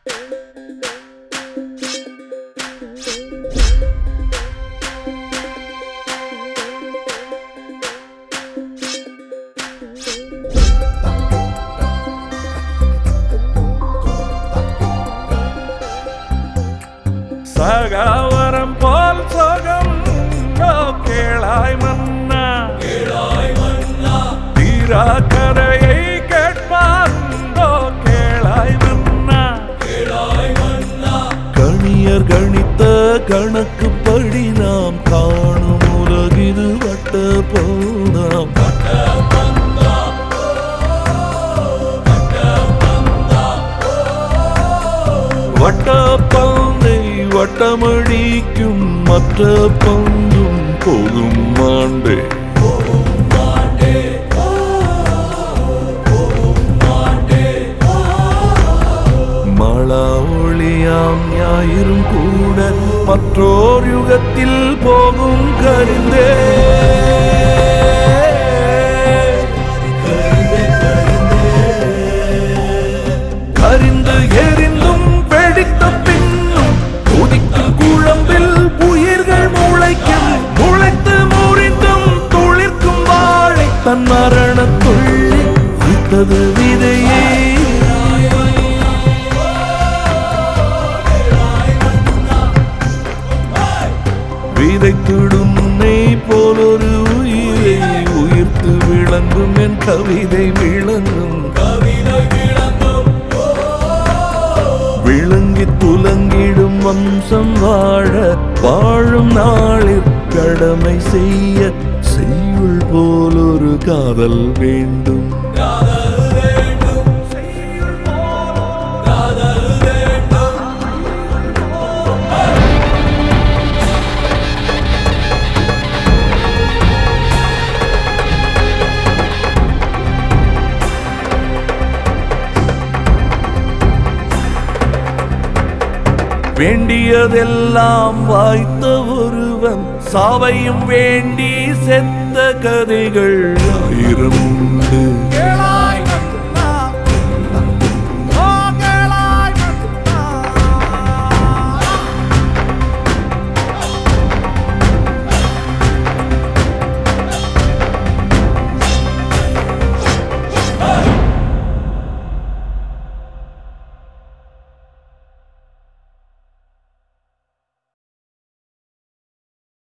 சகாவரம் போல் சொகம் ஓ கேளாய் மன்னா தீரா கதையை கேட்பார்ந்தோ கேளாய் மன்னா கணியர் கணித்த கணக்குப்படி நாம் காணும் உலகிது வட்ட போதாம் வட்ட பந்தை வட்டமடிக்கும் மற்ற பந்தும் போகும் ஆண்டே மழா ஒளியாம் ஞாயிறும் கூட மற்றோர் யுகத்தில் போகும் கரிந்தே கரிந்து எரிந்தும் வெடித்த பின்னும் கொதிக்கும் குழம்பில் உயிர்கள் முளைக்கும் முளைத்து முறிந்தும் துளிர்க்கும் வாழை தன் மரண துள்ளி விட்டது விதையே விதைத்திடும் உன்னை போலொரு உயிரை உயிர்த்து விளங்கும் என் கவிதை விளங்கும் விளங்கி துலங்கிடும் வம்சம் வாழ வாழும் நாளில் கடமை செய்ய செய்யுள் போலொரு காதல் வேண்டும் வேண்டியதெல்லாம் வாய்த்த ஒருவன் சாவையும் வேண்டி செத்த கதைகள் ஆயிரம் உண்டு